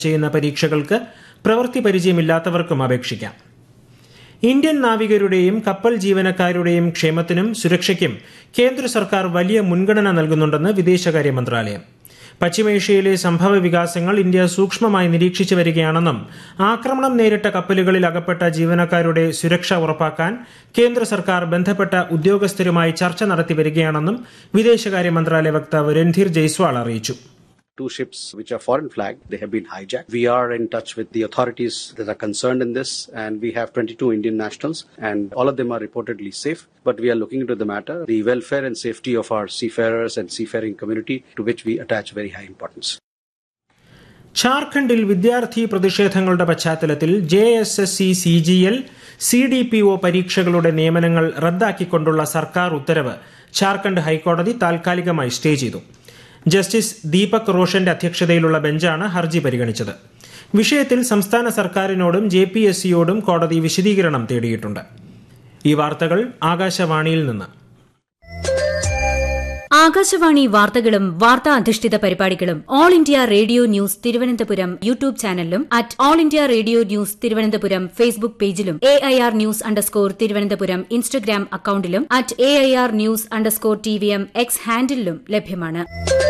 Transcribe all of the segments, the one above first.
ചെയ്യുന്ന പരീക്ഷകൾക്ക് പ്രവൃത്തി പരിചയമില്ലാത്തവർക്കും അപേക്ഷിക്കാം ഇന്ത്യൻ നാവികരുടെയും കപ്പൽ ജീവനക്കാരുടെയും ക്ഷേമത്തിനും സുരക്ഷയ്ക്കും കേന്ദ്ര സർക്കാർ വലിയ മുൻഗണന നൽകുന്നുണ്ടെന്ന് വിദേശകാര്യ മന്ത്രാലയം പശ്ചിമേഷ്യയിലെ സംഭവ വികാസങ്ങൾ ഇന്ത്യ സൂക്ഷ്മമായി നിരീക്ഷിച്ചു വരികയാണെന്നും ആക്രമണം നേരിട്ട കപ്പലുകളിൽ അകപ്പെട്ട ജീവനക്കാരുടെ സുരക്ഷ ഉറപ്പാക്കാൻ കേന്ദ്ര സർക്കാർ ബന്ധപ്പെട്ട ഉദ്യോഗസ്ഥരുമായി ചർച്ച നടത്തി വരികയാണെന്നും വിദേശകാര്യ മന്ത്രാലയ വക്താവ് രൺധീർ ജയ്സ്വാൾ അറിയിച്ചു two ships which are foreign flagged. They have been hijacked. We are in touch with the authorities that are concerned in this, and we have 22 Indian nationals, and all of them are reportedly safe. But we are looking into the matter, the welfare and safety of our seafarers and seafaring community, to which we attach very high importance. ഝാർഖണ്ഡിൽ വിദ്യാർത്ഥി പ്രതിഷേധങ്ങളുടെ പശ്ചാത്തലത്തിൽ J S S C C G L C D P O പരീക്ഷകളുടെ നിയമനങ്ങൾ റദ്ദാക്കിക്കൊണ്ടുള്ള സർക്കാർ ഉത്തരവ് ഝാർഖണ്ഡ് ഹൈക്കോടതി താൽക്കാലികമായി stay ചെയ്തു ജസ്റ്റിസ് ദീപക് റോഷന്റെ അധ്യക്ഷതയിലുള്ള ബെഞ്ചാണ് ഹർജി പരിഗണിച്ചത് വിഷയത്തിൽ സംസ്ഥാന സർക്കാരിനോടും ജെ പി എസ് സിയോടും കോടതി വിശദീകരണം തേടിയിട്ടുണ്ട് ഈ വാർത്തകൾ ആകാശവാണിയിൽ നിന്ന് ആകാശവാണി വാർത്തകളും വാർത്താ അധിഷ്ഠിത പരിപാടികളും all India radio news Thiruvananthapuram YouTube ചാനലിലും at all India radio news Thiruvananthapuram Facebook പേജിലും A I R news underscore Thiruvananthapuram Instagram അക്കൌണ്ടിലും at A I R news underscore T V M X ഹാൻഡിലും ലഭ്യമാണ്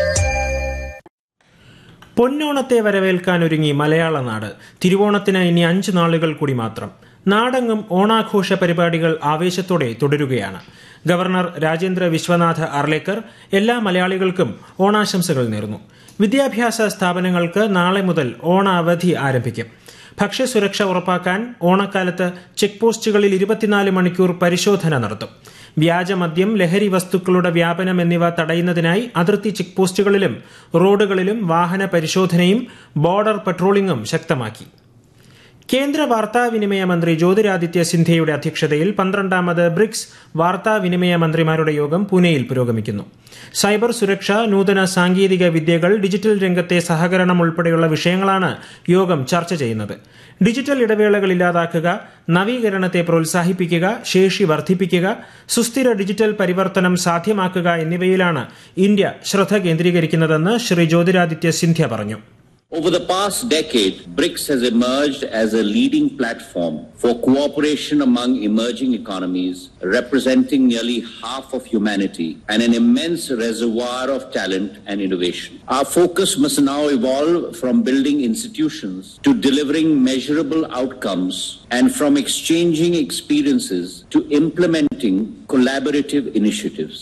പൊന്നോണത്തെ വരവേൽക്കാനൊരുങ്ങി മലയാള നാട് തിരുവോണത്തിന് ഇനി അഞ്ച് നാളുകൾ കൂടി മാത്രം നാടെങ്ങും ഓണാഘോഷ പരിപാടികൾ ആവേശത്തോടെ തുടരുകയാണ് ഗവർണർ രാജേന്ദ്ര വിശ്വനാഥ് അർലേക്കർ എല്ലാ മലയാളികൾക്കും ഓണാശംസകൾ നേർന്നു വിദ്യാഭ്യാസ സ്ഥാപനങ്ങൾക്ക് നാളെ മുതൽ ഓണ അവധി ആരംഭിക്കും ഭക്ഷ്യസുരക്ഷ ഉറപ്പാക്കാൻ ഓണക്കാലത്ത് ചെക്ക് പോസ്റ്റുകളിൽ ഇരുപത്തിനാല് മണിക്കൂർ പരിശോധന നടത്തും വ്യാജമദ്യം ലഹരി വസ്തുക്കളുടെ വ്യാപനം എന്നിവ തടയുന്നതിനായി അതിർത്തി ചെക്ക് പോസ്റ്റുകളിലും റോഡുകളിലും വാഹന പരിശോധനയും ബോർഡർ പട്രോളിംഗും ശക്തമാക്കി കേന്ദ്ര വാർത്താവിനിമയ മന്ത്രി ജ്യോതിരാദിത്യ സിന്ധ്യയുടെ അധ്യക്ഷതയിൽ പന്ത്രണ്ടാമത് ബ്രിക്സ് വാർത്താവിനിമയ മന്ത്രിമാരുടെ യോഗം പൂനെയിൽ പുരോഗമിക്കുന്നു സൈബർ സുരക്ഷ നൂതന സാങ്കേതിക വിദ്യകൾ ഡിജിറ്റൽ രംഗത്തെ സഹകരണം ഉൾപ്പെടെയുള്ള വിഷയങ്ങളാണ് യോഗം ചർച്ച ചെയ്യുന്നത് ഡിജിറ്റൽ ഇടവേളകൾ ഇല്ലാതാക്കുക നവീകരണത്തെ പ്രോത്സാഹിപ്പിക്കുക ശേഷി വർദ്ധിപ്പിക്കുക സുസ്ഥിര ഡിജിറ്റൽ പരിവർത്തനം സാധ്യമാക്കുക എന്നിവയിലാണ് ഇന്ത്യ ശ്രദ്ധ കേന്ദ്രീകരിക്കുന്നതെന്ന് ശ്രീ ജ്യോതിരാദിത്യ സിന്ധ്യ പറഞ്ഞു Over the past decade, BRICS has emerged as a leading platform for cooperation among emerging economies, representing nearly half of humanity and an immense reservoir of talent and innovation. Our focus must now evolve from building institutions to delivering measurable outcomes and from exchanging experiences to implementing collaborative initiatives.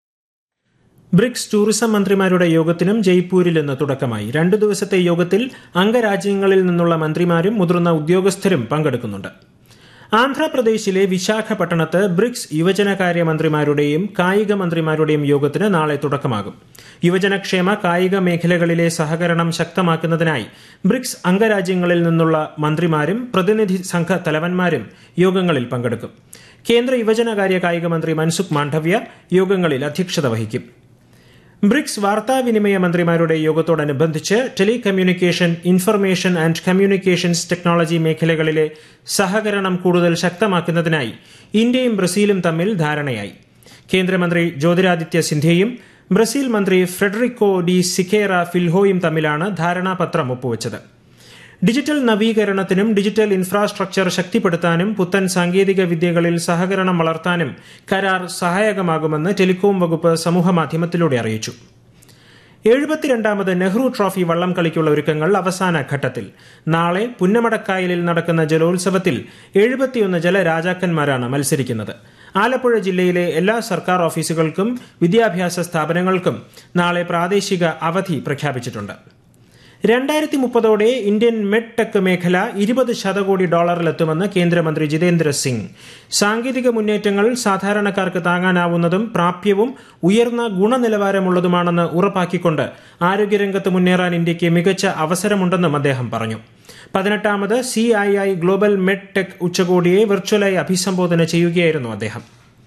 BRICS tourism മന്ത്രിമാരുടെ യോഗത്തിനും ജയ്പൂരിൽ ഇന്ന് തുടക്കമായി രണ്ടു ദിവസത്തെ യോഗത്തിൽ അംഗരാജ്യങ്ങളിൽ നിന്നുള്ള മന്ത്രിമാരും മുതിർന്ന ഉദ്യോഗസ്ഥരും പങ്കെടുക്കുന്നുണ്ട് ആന്ധ്രാപ്രദേശിലെ വിശാഖപട്ടണത്ത് ബ്രിക്സ് യുവജനകാര്യ മന്ത്രിമാരുടെയും കായിക മന്ത്രിമാരുടെയും യോഗത്തിന് നാളെ തുടക്കമാകും യുവജനക്ഷേമ കായിക മേഖലകളിലെ സഹകരണം ശക്തമാക്കുന്നതിനായി ബ്രിക്സ് അംഗരാജ്യങ്ങളിൽ നിന്നുള്ള മന്ത്രിമാരും പ്രതിനിധി സംഘ തലവന്മാരും യോഗങ്ങളിൽ പങ്കെടുക്കും കേന്ദ്ര യുവജനകാര്യ കായിക മന്ത്രി മൻസുഖ് മാണ്ഡവ്യ യോഗങ്ങളിൽ അധ്യക്ഷത വഹിക്കും ബ്രിക്സ് വാർത്താവിനിമയ മന്ത്രിമാരുടെ യോഗത്തോടനുബന്ധിച്ച് telecommunication information and communications technology മേഖലകളിലെ സഹകരണം കൂടുതൽ ശക്തമാക്കുന്നതിനായി ഇന്ത്യയും ബ്രസീലും തമ്മിൽ ധാരണയായി കേന്ദ്രമന്ത്രി ജ്യോതിരാദിത്യ സിന്ധ്യയും ബ്രസീൽ മന്ത്രി ഫ്രെഡറിക്കോ ഡി സിക്കേറ ഫിൽഹോയും തമ്മിലാണ് ധാരണാപത്രം ഒപ്പുവച്ചത് ഡിജിറ്റൽ നവീകരണത്തിനും ഡിജിറ്റൽ ഇൻഫ്രാസ്ട്രക്ചർ ശക്തിപ്പെടുത്താനും പുത്തൻ സാങ്കേതിക വിദ്യകളിൽ സഹകരണം വളർത്താനും കരാർ സഹായകമാകുമെന്ന് ടെലികോം വകുപ്പ് സമൂഹമാധ്യമത്തിലൂടെ അറിയിച്ചു എഴുപത്തിരണ്ടാമത് നെഹ്റു ട്രോഫി വള്ളം കളിക്കുള്ള ഒരുക്കങ്ങൾ അവസാന ഘട്ടത്തിൽ നാളെ പുന്നമടക്കായലിൽ നടക്കുന്ന ജലോത്സവത്തിൽ എഴുപത്തിയൊന്ന് ജലരാജാക്കന്മാരാണ് മത്സരിക്കുന്നത് ആലപ്പുഴ ജില്ലയിലെ എല്ലാ സർക്കാർ ഓഫീസുകൾക്കും വിദ്യാഭ്യാസ സ്ഥാപനങ്ങൾക്കും നാളെ പ്രാദേശിക അവധി പ്രഖ്യാപിച്ചിട്ടുണ്ട് രണ്ടായിരത്തി മുപ്പതോടെ ഇന്ത്യൻ മെഡ് ടെക് മേഖല ഇരുപത് ശതകോടി ഡോളറിലെത്തുമെന്ന് കേന്ദ്രമന്ത്രി ജിതേന്ദ്ര സിംഗ് സാങ്കേതിക മുന്നേറ്റങ്ങൾ സാധാരണക്കാർക്ക് താങ്ങാനാവുന്നതും പ്രാപ്യവും ഉയർന്ന ഗുണനിലവാരമുള്ളതുമാണെന്ന് ഉറപ്പാക്കിക്കൊണ്ട് ആരോഗ്യരംഗത്ത് മുന്നേറാൻ ഇന്ത്യയ്ക്ക് മികച്ച അവസരമുണ്ടെന്നും അദ്ദേഹം പറഞ്ഞു പതിനെട്ടാമത് C I I global med tech ഉച്ചകോടിയെ വെർച്വലായി അഭിസംബോധന ചെയ്യുകയായിരുന്നു അദ്ദേഹം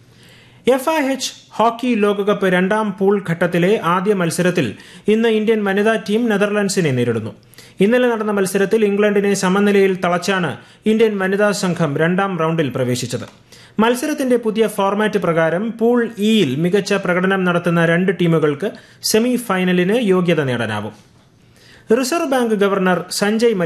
എഫ് ഐ എച്ച് ഹോക്കി ലോകകപ്പ് രണ്ടാം പൂൾ ഘട്ടത്തിലെ ആദ്യ മത്സരത്തിൽ ഇന്ന് ഇന്ത്യൻ വനിതാ ടീം നെതർലൻഡ്സിനെ നേരിടുന്നു ഇന്നലെ നടന്ന മത്സരത്തിൽ ഇംഗ്ലണ്ടിനെ സമനിലയിൽ തളച്ചാണ് ഇന്ത്യൻ വനിതാ സംഘം രണ്ടാം റൌണ്ടിൽ പ്രവേശിച്ചത് മത്സരത്തിന്റെ പുതിയ ഫോർമാറ്റ് പ്രകാരം പൂൾ ഇയിൽ മികച്ച പ്രകടനം നടത്തുന്ന രണ്ട് ടീമുകൾക്ക് സെമി ഫൈനലിന് യോഗ്യത നേടാനാവും റിസർവ് ബാങ്ക് ഗവർണർ സഞ്ജയ്